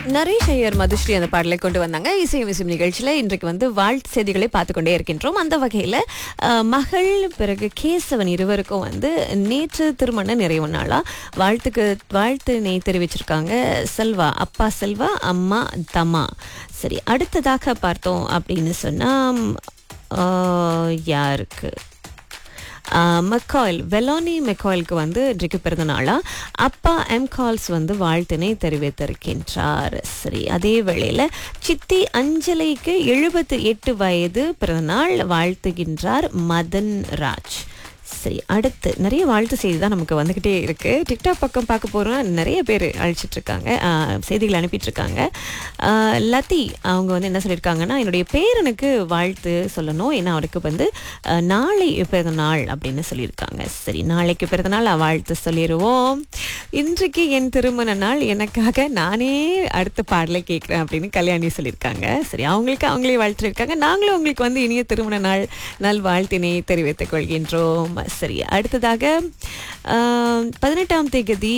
நரேஷ் ஐயர் மதுஸ்ரீ அந்த பாடலை கொண்டு வந்தாங்க இசை விசிம் நிகழ்ச்சியில் இன்றைக்கு வந்து வாழ்த்து செய்திகளை பார்த்து கொண்டே இருக்கின்றோம் அந்த வகையில் அஹ், மகள் பிறகு கேசவன் இருவருக்கும் வந்து நேற்று திருமண நிறைவு நாளா வாழ்த்துக்கு வாழ்த்து தெரிவிச்சிருக்காங்க செல்வா அப்பா செல்வா அம்மா தமா சரி அடுத்ததாக பார்த்தோம் அப்படின்னு சொன்னால் யாருக்கு மெக்காயில் வெலானி மெக்காயிலுக்கு வந்து இன்றைக்கு பிறந்த நாளா அப்பா எம் கால்ஸ் வந்து வாழ்த்தினை தெரிவித்திருக்கின்றார் சரி அதே வேளையில் சித்தி அஞ்சலிக்கு எழுபத்து எட்டு வயது பிறந்தநாள் வாழ்த்துகின்றார் மதன் ராஜ் சரி அடுத்து நிறைய வாழ்த்து செய்தி தான் நமக்கு வந்துக்கிட்டே இருக்கு டிக்டாக் பக்கம் பார்க்க போகிறோம் நிறைய பேர் அழைச்சிட்டு இருக்காங்க ஆஹ், செய்திகள் அனுப்பிட்டு இருக்காங்க ஆஹ், லத்தி அவங்க வந்து என்ன சொல்லியிருக்காங்கன்னா என்னுடைய பேரனுக்கு வாழ்த்து சொல்லணும் ஏன்னா அவருக்கு வந்து ஆஹ், நாளை பிறந்த நாள் அப்படின்னு சொல்லியிருக்காங்க சரி நாளைக்கு பிறந்த நாள் வாழ்த்து சொல்லிடுவோம் இன்றைக்கு என் திருமண நாள் எனக்காக நானே அடுத்த பாடலை கேட்குறேன் அப்படின்னு கல்யாணி சொல்லியிருக்காங்க சரி அவங்களுக்கு அவங்களே வாழ்த்துருக்காங்க நாங்களும் உங்களுக்கு வந்து இனிய திருமண நாள் நல் வாழ்த்தினை தெரிவித்துக் கொள்கின்றோம் சரி அடுத்ததாக ஆஹ், பதினெட்டாம் தேதி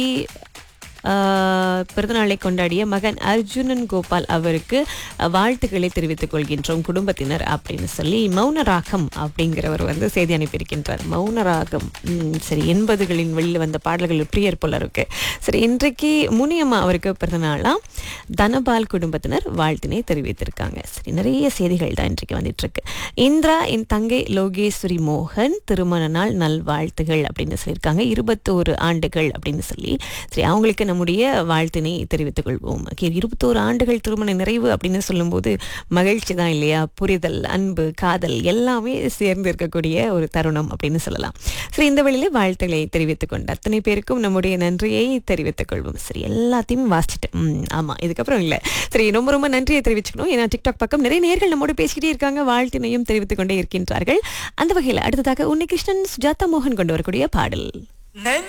ஆஹ், பிறந்தநாளை கொண்டாடிய மகன் அர்ஜுனன் கோபால் அவருக்கு அஹ், வாழ்த்துக்களை தெரிவித்துக் கொள்கின்றோம் குடும்பத்தினர் அப்படின்னு சொல்லி மௌனராகம் அப்படிங்கிறவர் வந்து செய்தி அனுப்பியிருக்கின்றார் மௌனராகம் ம், சரி எண்பதுகளின் வெளியில் வந்த பாடல்கள் பிரியர் போல இருக்கு சரி இன்றைக்கு முனியம்மா அவருக்கு பிறந்தநாளாம் தனபால் குடும்பத்தினர் வாழ்த்தினை தெரிவித்திருக்காங்க சரி நிறைய செய்திகள் தான் இன்றைக்கு வந்துட்டு இருக்கு இந்திரா என் தங்கை லோகேஸ்வரி மோகன் திருமண நாள் நல்வாழ்த்துகள் அப்படின்னு சொல்லியிருக்காங்க இருபத்தோரு ஆண்டுகள் அப்படின்னு சொல்லி சரி அவங்களுக்கு நம்முடைய வாழ்த்தினை தெரிவித்துக் கொள்வோம் ஓகே இருபத்தோரு ஆண்டுகள் திருமண நிறைவு அப்படின்னு சொல்லும்போது மகிழ்ச்சி தான் இல்லையா புரிதல் அன்பு காதல் எல்லாமே சேர்ந்து இருக்கக்கூடிய ஒரு தருணம் அப்படின்னு சொல்லலாம் சரி இந்த வழியில வாழ்த்துக்களை தெரிவித்துக் கொண்டு அத்தனை பேருக்கும் நம்முடைய நன்றியை தெரிவித்துக் கொள்வோம் சரி எல்லாத்தையுமே வாசிச்சுட்டு ம், ஆமா இதுக்கப்புறம் இல்ல சரி ரொம்ப ரொம்ப நன்றியை தெரிவிச்சுக்கணும் ஏன்னா டிக்டாக் பக்கம் நிறைய நேர்கள் நம்மோட பேசிக்கிட்டே இருக்காங்க வாழ்த்தினையும் தெரிவித்துக் கொண்டே இருக்கின்றார்கள் அந்த வகையில் அடுத்ததாக உன்னிகிருஷ்ணன் சுஜாதா மோகன் கொண்டு வரக்கூடிய பாடல் நெஞ்ச